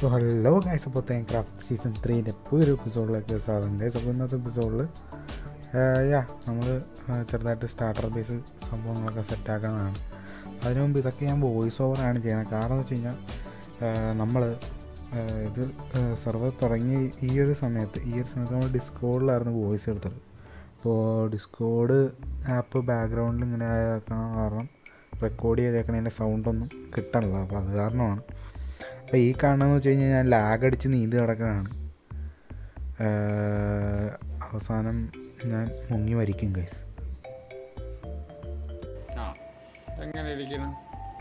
Hello guys അപ്പോൾ തേൻ craft season ത്രീൻ്റെ പുതിയൊരു എപ്പിസോഡിലേക്ക് സ്വാഗതം ഗൈസ് അപ്പോൾ ഇന്നത്തെ എപ്പിസോഡിൽ യാ നമ്മൾ ചെറുതായിട്ട് സ്റ്റാർട്ടർ ബേസ് സംഭവങ്ങളൊക്കെ സെറ്റാക്കുന്നതാണ് അതിനു മുമ്പ് ഇതൊക്കെ ഞാൻ വോയിസ് ഓവറാണ് ചെയ്യണത് കാരണം എന്ന് വെച്ച് കഴിഞ്ഞാൽ നമ്മൾ ഇത് സെർവർ തുടങ്ങി ഈ ഒരു സമയത്ത് ഈ ഒരു സമയത്ത് നമ്മൾ ഡിസ്കോഡിലായിരുന്നു വോയിസ് എടുത്തത് അപ്പോൾ ഡിസ്കോഡ് ആപ്പ് ബാക്ക്ഗ്രൗണ്ടിൽ ഇങ്ങനെ ആക്കണം കാരണം റെക്കോർഡ് ചെയ്തേക്കണതിൻ്റെ സൗണ്ടൊന്നും കിട്ടണില്ല അപ്പോൾ അത് കാരണമാണ് അപ്പോൾ ഈ കാണുന്നതെന്ന് വെച്ച് കഴിഞ്ഞാൽ ഞാൻ ലാഗ് അടിച്ച് നീന്തി കിടക്കണതാണ് അവസാനം ഞാൻ മുങ്ങി മരിക്കും ഗൈസ് ആ എങ്ങനെ ഇരിക്കണം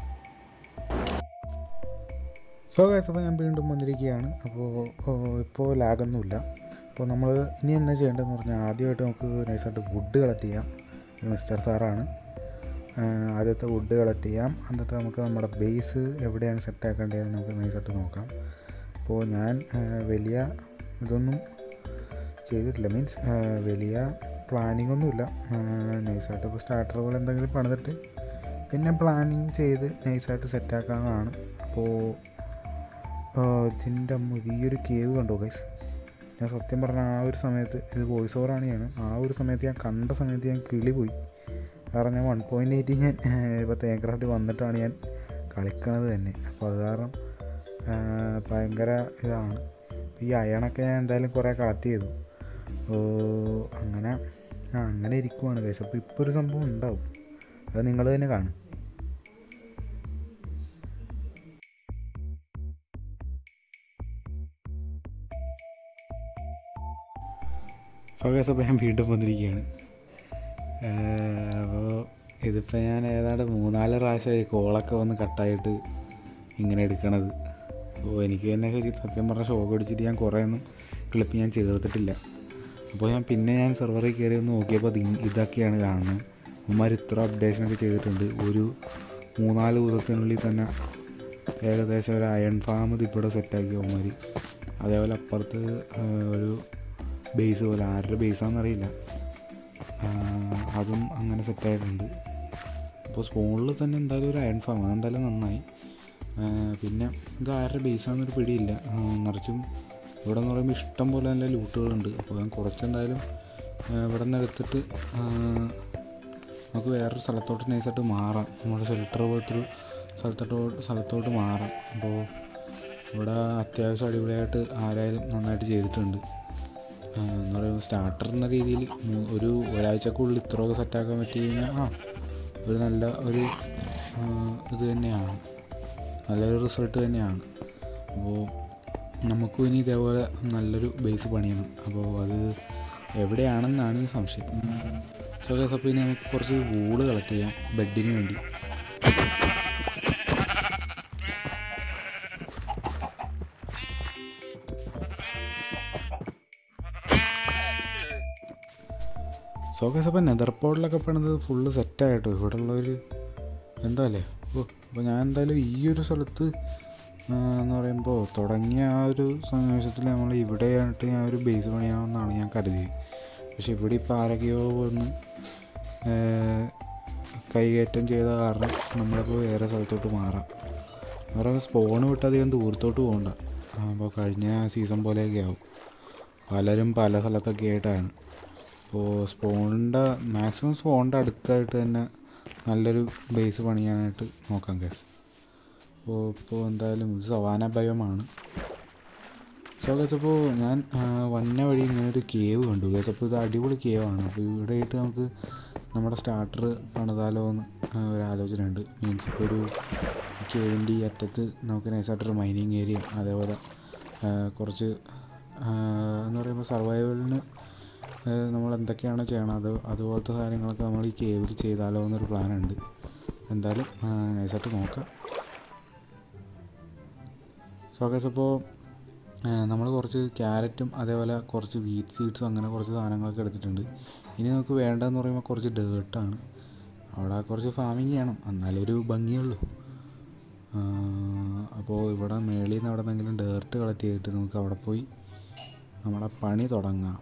സോ ഗൈസ് അപ്പോൾ ഞാൻ വീണ്ടും വന്നിരിക്കുകയാണ് അപ്പോൾ ഇപ്പോൾ ലാഗൊന്നുമില്ല അപ്പോൾ നമ്മൾ ഇനി എന്നാ ചെയ്യേണ്ടതെന്ന് പറഞ്ഞാൽ ആദ്യമായിട്ട് നമുക്ക് നൈസായിട്ട് വുഡ് കളക്ട് ചെയ്യാം ഇത് മിസ്റ്റർ സാറാണ് ആദ്യത്തെ വുഡ് കളക്ട് ചെയ്യാം എന്നിട്ട് നമുക്ക് നമ്മുടെ ബേസ് എവിടെയാണ് സെറ്റ് ആക്കേണ്ടത് നമുക്ക് നൈസായിട്ട് നോക്കാം അപ്പോൾ ഞാൻ വലിയ ഇതൊന്നും ചെയ്തിട്ടില്ല മീൻസ് വലിയ പ്ലാനിങ് ഒന്നുമില്ല നൈസായിട്ട് ഇപ്പോൾ സ്റ്റാർട്ടറുകൾ എന്തെങ്കിലും പണിതിട്ട് പിന്നെ പ്ലാനിങ് ചെയ്ത് നൈസായിട്ട് സെറ്റാക്കാവുന്നതാണ് അപ്പോൾ ഇതിൻ്റെ പുതിയൊരു കേവ് കണ്ടോ ഗൈസ് ഞാൻ സത്യം പറഞ്ഞ ആ ഒരു സമയത്ത് ഇത് വോയിസ് ഓവറാണ് ഞാൻ ആ ഒരു സമയത്ത് ഞാൻ കണ്ട സമയത്ത് ഞാൻ കിളി പോയി കാരണം ഞാൻ വൺ പോയിൻ്റ് എയ്റ്റ് ഞാൻ ഇപ്പോൾ തേക്കറായിട്ട് വന്നിട്ടാണ് ഞാൻ കളിക്കണത് തന്നെ അപ്പോൾ അത് കാരണം ഭയങ്കര ഇതാണ് ഈ അയണൊക്കെ ഞാൻ എന്തായാലും കുറേ കളക്ട് ചെയ്തു അങ്ങനെ ആ അങ്ങനെ ഇരിക്കുവാണ് കൈസ് അപ്പോൾ ഇപ്പോൾ ഒരു സംഭവം ഉണ്ടാവും അത് നിങ്ങൾ തന്നെ കാണും സോ ഗൈസ് അപ്പോൾ ഞാൻ വീണ്ടും വന്നിരിക്കുകയാണ് അപ്പോൾ ഇതിപ്പോൾ ഞാൻ ഏതാണ്ട് മൂന്നാല് പ്രാവശ്യമായി കോളൊക്കെ വന്ന് കട്ടായിട്ട് ഇങ്ങനെ എടുക്കണത് അപ്പോൾ എനിക്ക് തന്നെ ശരി സത്യം പറഞ്ഞ ഷോക്ക് അടിച്ചിട്ട് ഞാൻ കുറേ ഒന്നും ക്ലിപ്പ് ഞാൻ ചേർത്തിട്ടില്ല അപ്പോൾ ഞാൻ പിന്നെ ഞാൻ സെർവറിൽ കയറി ഒന്ന് നോക്കിയപ്പോൾ അത് ഇതൊക്കെയാണ് കാണുന്നത് ഉമ്മാർ ഇത്ര അപ്ഡേഷനൊക്കെ ചെയ്തിട്ടുണ്ട് ഒരു മൂന്നാല് ദിവസത്തിനുള്ളിൽ തന്നെ ഏകദേശം ഒരു അയൺ ഫാം ഇതിപ്പോൾ സെറ്റാക്കി ഉമ്മാർ അതേപോലെ അപ്പുറത്ത് ഒരു ബേസ് പോലെ ആരുടെ ബേസാണെന്ന് അറിയില്ല അതും അങ്ങനെ സെറ്റായിട്ടുണ്ട് അപ്പോൾ സ്പോണിൽ തന്നെ എന്തായാലും ഒരു അയൺ ഫാം അതെന്തായാലും നന്നായി പിന്നെ ഇത് ആരുടെ ബേസാണെന്നൊരു പിടിയില്ല നിറച്ചും ഇവിടെ എന്ന് പറയുമ്പോൾ ഇഷ്ടം പോലെ നല്ല ലൂട്ടുകളുണ്ട് അപ്പോൾ ഞാൻ കുറച്ചെന്തായാലും ഇവിടെ നിന്ന് എടുത്തിട്ട് നമുക്ക് വേറൊരു സ്ഥലത്തോട്ട് നൈസായിട്ട് മാറാം നമ്മുടെ ഷെൽട്ടർ പോലത്തൊരു സ്ഥലത്തോട്ട് സ്ഥലത്തോട്ട് മാറാം അപ്പോൾ ഇവിടെ അത്യാവശ്യം അടിപൊളിയായിട്ട് ആരായാലും നന്നായിട്ട് ചെയ്തിട്ടുണ്ട് എന്ന് പറയുമ്പോൾ സ്റ്റാർട്ടർ എന്ന രീതിയിൽ ഒരു ഒരാഴ്ചക്കുള്ളിൽ ഇത്രയൊക്കെ സെറ്റാക്കാൻ പറ്റി കഴിഞ്ഞാൽ ആ ഒരു നല്ല ഒരു ഇത് തന്നെയാണ് നല്ലൊരു റിസൾട്ട് തന്നെയാണ് അപ്പോൾ നമുക്കും ഇനി ഇതേപോലെ നല്ലൊരു ബേസ് പണിയണം അപ്പോൾ അത് എവിടെയാണെന്നാണ് സംശയം സോ ഗൈസ് അപ്പോൾ ഇനി നമുക്ക് കുറച്ച് വൂള് കളക്ട് ചെയ്യാം ബെഡിന് വേണ്ടി സോ ഗൈസ് അപ്പോൾ നെതർ പോഡിലൊക്കെ പണിത് ഫുള്ള് സെറ്റായിട്ടോ ഇവിടെ ഉള്ളൊരു എന്താ അല്ലേ ഓ അപ്പോൾ ഞാൻ എന്തായാലും ഈ ഒരു സ്ഥലത്ത് എന്ന് പറയുമ്പോൾ തുടങ്ങിയ ആ ഒരു സന്ദേശത്തിൽ നമ്മൾ ഇവിടെയായിട്ട് ഞാൻ ഒരു ബേസ് പണിയണമെന്നാണ് ഞാൻ കരുതിയത് പക്ഷെ ഇവിടെ ഇപ്പോൾ ആരൊക്കെയോ വന്ന് കൈകയറ്റം ചെയ്ത കാരണം നമ്മളിപ്പോൾ വേറെ സ്ഥലത്തോട്ട് മാറാം എന്ന് പറയുമ്പോൾ സ്പോണ് വിട്ട് അധികം ദൂരത്തോട്ട് പോകണ്ട അപ്പോൾ കഴിഞ്ഞ സീസൺ പോലെയൊക്കെ ആവും പലരും പല സ്ഥലത്തൊക്കെ ആയിട്ടാണ് അപ്പോൾ സ്പോണിൻ്റെ മാക്സിമം സ്പോണിൻ്റെ അടുത്തായിട്ട് തന്നെ നല്ലൊരു ബേസ് പണിയാനായിട്ട് നോക്കാം കേസ് അപ്പോൾ ഇപ്പോൾ എന്തായാലും ഇത് സവാന ഭയമാണ് സോ കേസ് അപ്പോൾ ഞാൻ വന്ന വഴി ഇങ്ങനെ ഒരു കേവ് കണ്ടു കേസ് അപ്പോൾ ഇത് അടിപൊളി കേവാണ് അപ്പോൾ ഇവിടെയായിട്ട് നമുക്ക് നമ്മുടെ സ്റ്റാർട്ടർ പണിതാലോ എന്ന് ഒരു ആലോചനയുണ്ട് മീൻസ് ഇപ്പോൾ ഒരു കേവിൻ്റെ ഈ അറ്റത്ത് നമുക്ക് നൈസായിട്ടൊരു മൈനിങ് ഏരിയ അതേപോലെ കുറച്ച് എന്ന് പറയുമ്പോൾ സർവൈവലിന് നമ്മൾ എന്തൊക്കെയാണോ ചെയ്യണം അത് അതുപോലത്തെ കാര്യങ്ങളൊക്കെ നമ്മൾ ഈ കേവിൽ ചെയ്താലോ എന്നൊരു പ്ലാനുണ്ട് എന്തായാലും നൈസായിട്ട് നോക്കാം സോ ഗൈസ് അപ്പോൾ നമ്മൾ കുറച്ച് ക്യാരറ്റും അതേപോലെ കുറച്ച് വീറ്റ് സീഡ്സും അങ്ങനെ കുറച്ച് സാധനങ്ങളൊക്കെ എടുത്തിട്ടുണ്ട് ഇനി നമുക്ക് വേണ്ടതെന്ന് പറയുമ്പോൾ കുറച്ച് ഡേർട്ടാണ് അവിടെ കുറച്ച് ഫാമിങ് ചെയ്യണം എന്നാലേ ഒരു ഭംഗിയുള്ളൂ അപ്പോൾ ഇവിടെ മേളിൽ നിന്ന് അവിടെ നിന്നെങ്കിലും ഡേർട്ട് കളക്ട് ചെയ്തിട്ട് നമുക്ക് അവിടെ പോയി നമ്മുടെ പണി തുടങ്ങാം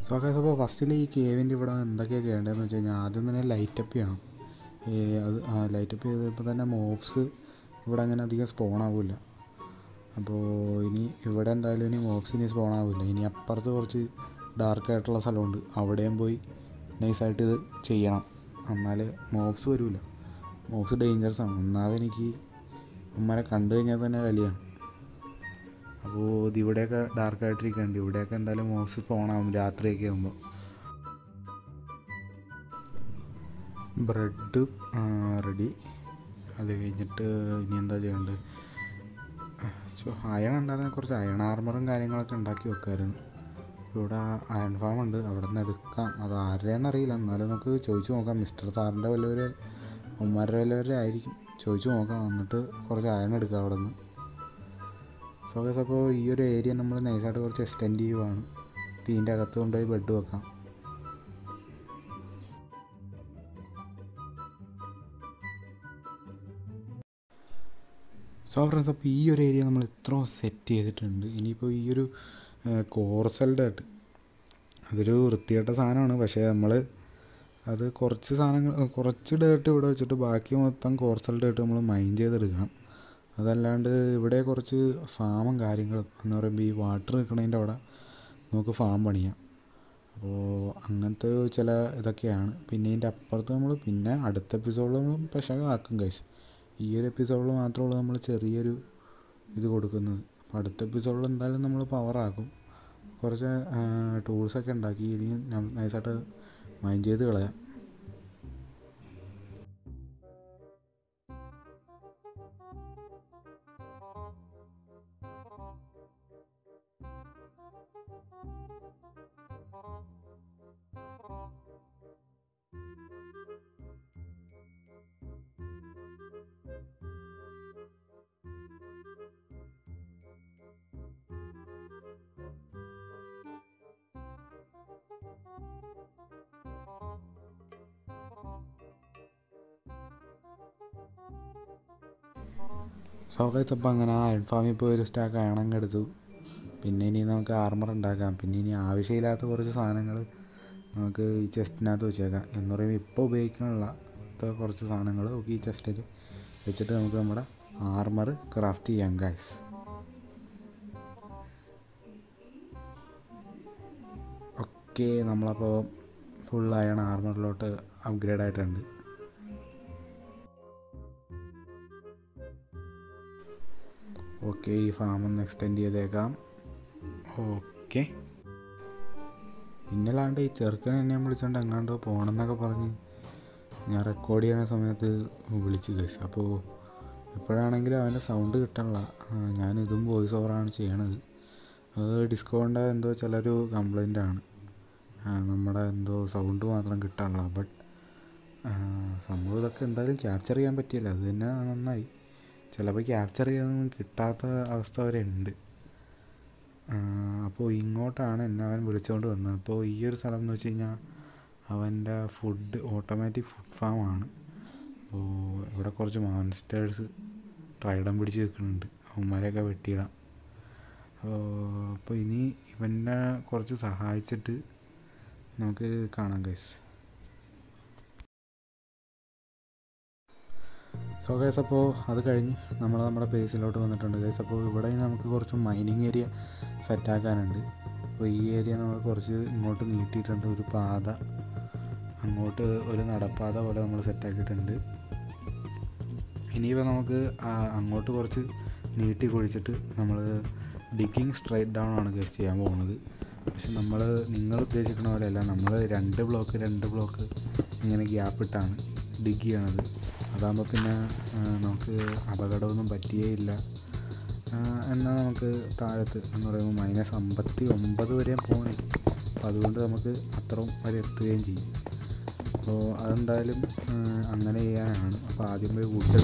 സോ ഗൈസ് അപ്പോൾ ഫസ്റ്റിൽ ഈ കേവിൻ്റെ ഇവിടെ എന്തൊക്കെയാണ് ചെയ്യേണ്ടതെന്ന് വെച്ച് കഴിഞ്ഞാൽ ആദ്യം തന്നെ ലൈറ്റപ്പ് ചെയ്യണം ഈ അത് ലൈറ്റപ്പ് ചെയ്തപ്പോൾ തന്നെ മോബ്സ് ഇവിടെ അങ്ങനെ അധികം സ്പോൺ ആവില്ല അപ്പോൾ ഇനി ഇവിടെ എന്തായാലും ഇനി മോബ്സ് ഇനി സ്പോൺ ആവില്ല ഇനി അപ്പുറത്ത് കുറച്ച് ഡാർക്ക് ആയിട്ടുള്ള സ്ഥലമുണ്ട് അവിടെയും പോയി നൈസായിട്ട് ഇത് ചെയ്യണം എന്നാൽ മോബ്സ് വരില്ല മോബ്സ് ഡേഞ്ചറസ് ആണ് ഒന്നാമത് എനിക്ക് ഉമ്മരെ കണ്ടു കഴിഞ്ഞാൽ തന്നെ കലിയാണ് അപ്പോൾ ഇത് ഇവിടെയൊക്കെ ഡാർക്കായിട്ടിരിക്കുന്നുണ്ട് ഇവിടെയൊക്കെ എന്തായാലും മോബ്സ് സ്പോണാവും രാത്രിയൊക്കെ ആകുമ്പോൾ ബ്രെഡ് റെഡി അത് കഴിഞ്ഞിട്ട് ഇനി എന്താ ചെയ്യേണ്ടത് അയൺ ഉണ്ടായിരുന്ന കുറച്ച് അയൺ ആർമറും കാര്യങ്ങളൊക്കെ ഉണ്ടാക്കി വെക്കാമായിരുന്നു ഇവിടെ അയൺ ഫാം ഉണ്ട് അവിടെ നിന്ന് എടുക്കാം അത് ആരുടെയെന്ന് അറിയില്ല എന്നാലും നമുക്ക് ചോദിച്ചു നോക്കാം മിസ്റ്റർ സാറിൻ്റെ വല്ലവര് ഉമ്മാരുടെ വല്ലവരുടെ ആയിരിക്കും ചോദിച്ചു നോക്കാം എന്നിട്ട് കുറച്ച് അയൺ എടുക്കാം അവിടെ നിന്ന് സോ ഗൈസ് അപ്പോൾ ഈ ഒരു ഏരിയ നമ്മൾ നൈസായിട്ട് കുറച്ച് എക്സ്റ്റെൻഡ് ചെയ്യുവാണ് ഇതിൻ്റെ അകത്ത് കൊണ്ടുപോയി ബെഡ് വെക്കാം സോ ഫ്രണ്ട്സ് അപ്പോൾ ഈ ഒരു ഏരിയ നമ്മൾ ഇത്രയും സെറ്റ് ചെയ്തിട്ടുണ്ട് ഇനിയിപ്പോൾ ഈ ഒരു കോർസൽ ഡേട്ട് അതൊരു വൃത്തികെട്ട സാധനമാണ് പക്ഷേ നമ്മൾ അത് കുറച്ച് സാധനങ്ങൾ കുറച്ച് ഡേട്ട് ഇവിടെ വെച്ചിട്ട് ബാക്കി മൊത്തം കോർസൽ ഡേട്ട് നമ്മൾ മൈൻഡ് ചെയ്തെടുക്കണം അതല്ലാണ്ട് ഇവിടെ കുറച്ച് ഫാമും കാര്യങ്ങളും എന്ന് പറയുമ്പോൾ ഈ വാട്ടർ നിൽക്കണതിൻ്റെ അവിടെ നമുക്ക് ഫാം പണിയാം അപ്പോൾ അങ്ങനത്തെ ഒരു ചില ഇതൊക്കെയാണ് പിന്നെ ഇതിൻ്റെ അപ്പുറത്ത് നമ്മൾ പിന്നെ അടുത്ത എപ്പിസോഡിൽ നമ്മൾ പെശകാക്കും കഴിച്ച് ഈ ഒരു എപ്പിസോഡിൽ മാത്രമേ ഉള്ളൂ നമ്മൾ ചെറിയൊരു ഇത് കൊടുക്കുന്നത് അപ്പോൾ അടുത്ത എപ്പിസോഡിൽ എന്തായാലും നമ്മൾ പവറാക്കും കുറച്ച് ടൂൾസൊക്കെ ഉണ്ടാക്കി ഇനി നൈസായിട്ട് മൈൻഡ് ചെയ്ത് കളയാം സോക്കേസ് അപ്പോൾ അങ്ങനെ അയൺ ഫാമിൽ പോയി ഒരു സ്റ്റാക്ക് അയണങ്ങ് എടുത്തു പിന്നെ ഇനി നമുക്ക് ആർമർ ഉണ്ടാക്കാം പിന്നെ ഇനി ആവശ്യമില്ലാത്ത കുറച്ച് സാധനങ്ങൾ നമുക്ക് ഈ ചെസ്റ്റിനകത്ത് വെച്ചേക്കാം എന്ന് പറയുമ്പോൾ ഇപ്പോൾ ഉപയോഗിക്കാനുള്ള കുറച്ച് സാധനങ്ങൾ നമുക്ക് ഈ ചെസ്റ്റിൽ വെച്ചിട്ട് നമുക്ക് നമ്മുടെ ആർമർ ക്രാഫ്റ്റ് ചെയ്യാം ഗൈസ് ഓക്കെ നമ്മളപ്പോൾ ഫുൾ അയൺ ആർമറിലോട്ട് അപ്ഗ്രേഡ് ആയിട്ടുണ്ട് ഓക്കെ ഈ ഫാം ഒന്ന് എക്സ്റ്റെൻഡ് ചെയ്തേക്കാം ഓക്കെ പിന്നല്ലാണ്ട് ഈ ചെറുക്കൻ എന്നെ വിളിച്ചോണ്ട് എങ്ങാണ്ടോ പോകണമെന്നൊക്കെ പറഞ്ഞ് ഞാൻ റെക്കോർഡ് ചെയ്യണ സമയത്ത് വിളിച്ചു കേസ് അപ്പോൾ എപ്പോഴാണെങ്കിലും അവൻ്റെ സൗണ്ട് കിട്ടണില്ല ഞാൻ ഇതും വോയിസ് ഓവറാണ് ചെയ്യണത് അത് ഡിസ്കോണിൻ്റെ എന്തോ ചിലൊരു കംപ്ലൈൻ്റ് ആണ് നമ്മുടെ എന്തോ സൗണ്ട് മാത്രം കിട്ടാനുള്ള ബട്ട് സംഭവം ഇതൊക്കെ എന്തായാലും ക്യാപ്ചർ ചെയ്യാൻ പറ്റിയില്ല അത് തന്നെ നന്നായി ചിലപ്പോൾ ക്യാപ്ചർ ചെയ്യാനൊന്നും കിട്ടാത്ത അവസ്ഥ വരെ ഉണ്ട് അപ്പോൾ ഇങ്ങോട്ടാണ് എന്നെ അവൻ വിളിച്ചുകൊണ്ട് വന്നത് അപ്പോൾ ഈ ഒരു സ്ഥലം എന്ന് വെച്ച് കഴിഞ്ഞാൽ അവൻ്റെ ഫുഡ് ഓട്ടോമാറ്റിക് ഫുഡ് ഫാമാണ് അപ്പോൾ ഇവിടെ കുറച്ച് മോൺസ്റ്റേഴ്സ് ട്രൈഡം പിടിച്ച് നിൽക്കുന്നുണ്ട് അവന്മാരെയൊക്കെ വെട്ടിയിടാം അപ്പോൾ ഇനി ഇവനെ കുറച്ച് സഹായിച്ചിട്ട് നമുക്ക് കാണാം ഗൈസ് സോ ഗൈസ് അപ്പോൾ അത് കഴിഞ്ഞ് നമ്മൾ നമ്മുടെ ബേസിലോട്ട് വന്നിട്ടുണ്ട് ഗൈസ് അപ്പോൾ ഇവിടെ നമുക്ക് കുറച്ച് മൈനിങ് ഏരിയ സെറ്റാക്കാനുണ്ട് അപ്പോൾ ഈ ഏരിയ നമ്മൾ കുറച്ച് ഇങ്ങോട്ട് നീട്ടിയിട്ടുണ്ട് ഒരു പാത അങ്ങോട്ട് ഒരു നടപ്പാത പോലെ നമ്മൾ സെറ്റാക്കിയിട്ടുണ്ട് ഇനിയിപ്പോൾ നമുക്ക് അങ്ങോട്ട് കുറച്ച് നീട്ടി കുഴിച്ചിട്ട് നമ്മൾ ഡിഗിങ് സ്ട്രൈറ്റ് ഡൗൺ ആണ് ഗൈസ് ചെയ്യാൻ പോകുന്നത് പക്ഷെ നമ്മൾ നിങ്ങൾ ഉദ്ദേശിക്കുന്ന പോലെയല്ല നമ്മൾ രണ്ട് ബ്ലോക്ക് രണ്ട് ബ്ലോക്ക് ഇങ്ങനെ ഗ്യാപ്പ് ഇട്ടാണ് ഡിഗ് ചെയ്യണത് അതാകുമ്പോൾ പിന്നെ നമുക്ക് അപകടമൊന്നും പറ്റിയേ ഇല്ല എന്നാൽ നമുക്ക് താഴത്ത് എന്ന് പറയുമ്പോൾ മൈനസ് അമ്പത്തി ഒമ്പത് വരെയും പോകണേ അപ്പോൾ അതുകൊണ്ട് നമുക്ക് അത്രയും വരെ എത്തുകയും ചെയ്യും അപ്പോൾ അതെന്തായാലും അങ്ങനെ ചെയ്യാനാണ് അപ്പോൾ ആദ്യം പോയി വുഡ്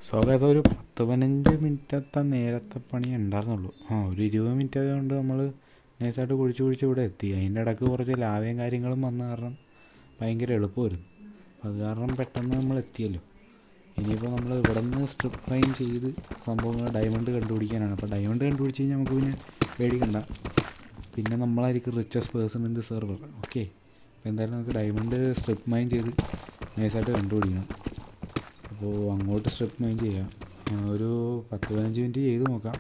സോ ഗൈസ് ഒരു പത്ത് പതിനഞ്ച് മിനിറ്റത്തെ നേരത്തെ പണി ഉണ്ടായിരുന്നുള്ളൂ ആ ഒരു ഇരുപത് മിനിറ്റ് ആയതുകൊണ്ട് നമ്മൾ നൈസായിട്ട് കുഴിച്ച് കുഴിച്ച് ഇവിടെ എത്തി അതിൻ്റെ ഇടയ്ക്ക് കുറച്ച് ലാവയും കാര്യങ്ങളും വന്ന കാരണം ഭയങ്കര എളുപ്പമായിരുന്നു അത് കാരണം പെട്ടെന്ന് നമ്മൾ എത്തിയല്ലോ ഇനിയിപ്പോൾ നമ്മൾ ഇവിടെ നിന്ന് സ്ട്രിപ്പ് ലൈൻ ചെയ്ത് സംഭവങ്ങൾ ഡയമണ്ട് കണ്ടുപിടിക്കാനാണ് അപ്പോൾ ഡയമണ്ട് കണ്ടുപിടിച്ച് കഴിഞ്ഞാൽ നമുക്ക് പിന്നെ പേടിക്കണ്ട പിന്നെ നമ്മളായിരിക്കും richest person in the server okay അപ്പോൾ എന്തായാലും നമുക്ക് ഡയമണ്ട് സ്ട്രിപ്പ് മൈൻ ചെയ്ത് നൈസായിട്ട് കണ്ടുപിടിക്കണം അപ്പോൾ അങ്ങോട്ട് സ്ട്രിപ്പ് മൈൻ ചെയ്യാം ആ, ഒരു പത്ത് പതിനഞ്ച് മിനിറ്റ് ചെയ്ത് നോക്കാം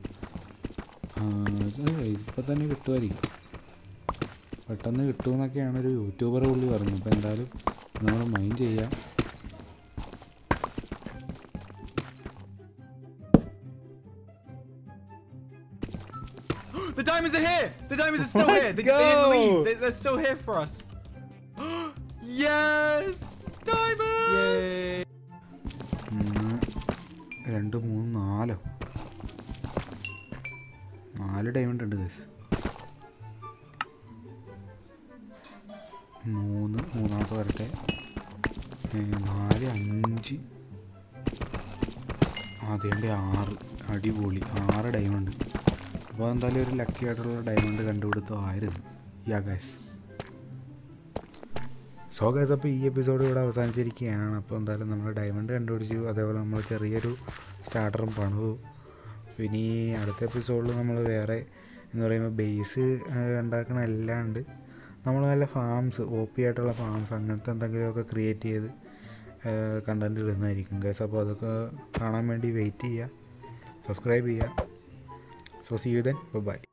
ഇതിപ്പോൾ തന്നെ കിട്ടുമായിരിക്കും പെട്ടെന്ന് കിട്ടുമെന്നൊക്കെയാണ് ഒരു യൂട്യൂബർ പുള്ളി പറഞ്ഞത് അപ്പോൾ എന്തായാലും നമ്മൾ മൈൻ ചെയ്യാം The diamonds are here! The diamonds are still Let's here! They, they go! didn't leave. They, they're still here for us. yes! Diamonds! Yay! ഒന്ന് രണ്ട് മൂന്ന് നാലോ നാല് ഡയമണ്ട് ഉണ്ട് ഗസ് മൂന്ന് മൂന്നാമത്തെ വരട്ടെ ഏ, നാല് അഞ്ച് അതേണ്ട ആറ് അടിപൊളി ആറ് ഡയമണ്ട് അപ്പോൾ എന്തായാലും ഒരു ലക്കി ആയിട്ടുള്ള ഡയമണ്ട് കണ്ടുപിടുത്തമായിരുന്നു യാ ഗൈസ് സോ ഗൈസ് അപ്പോൾ ഈ എപ്പിസോഡ് ഇവിടെ അവസാനിച്ചിരിക്കുകയാണ് അപ്പോൾ എന്തായാലും നമ്മൾ ഡയമണ്ട് കണ്ടുപിടിച്ചു അതേപോലെ നമ്മൾ ചെറിയൊരു സ്റ്റാർട്ടറും പണിതു ഇനി അടുത്ത എപ്പിസോഡിൽ നമ്മൾ വേറെ എന്ന് പറയുമ്പോൾ ബേസ് ഉണ്ടാക്കണ അല്ലാണ്ട് നമ്മൾ നല്ല ഫാംസ് ഒ പി ആയിട്ടുള്ള ഫാംസ് അങ്ങനത്തെ എന്തെങ്കിലുമൊക്കെ ക്രിയേറ്റ് ചെയ്ത് കണ്ടൻറ് ഇടുന്നതായിരിക്കും ഗൈസ് അപ്പോൾ അതൊക്കെ കാണാൻ വേണ്ടി വെയിറ്റ് ചെയ്യുക സബ്സ്ക്രൈബ് ചെയ്യുക so see you then by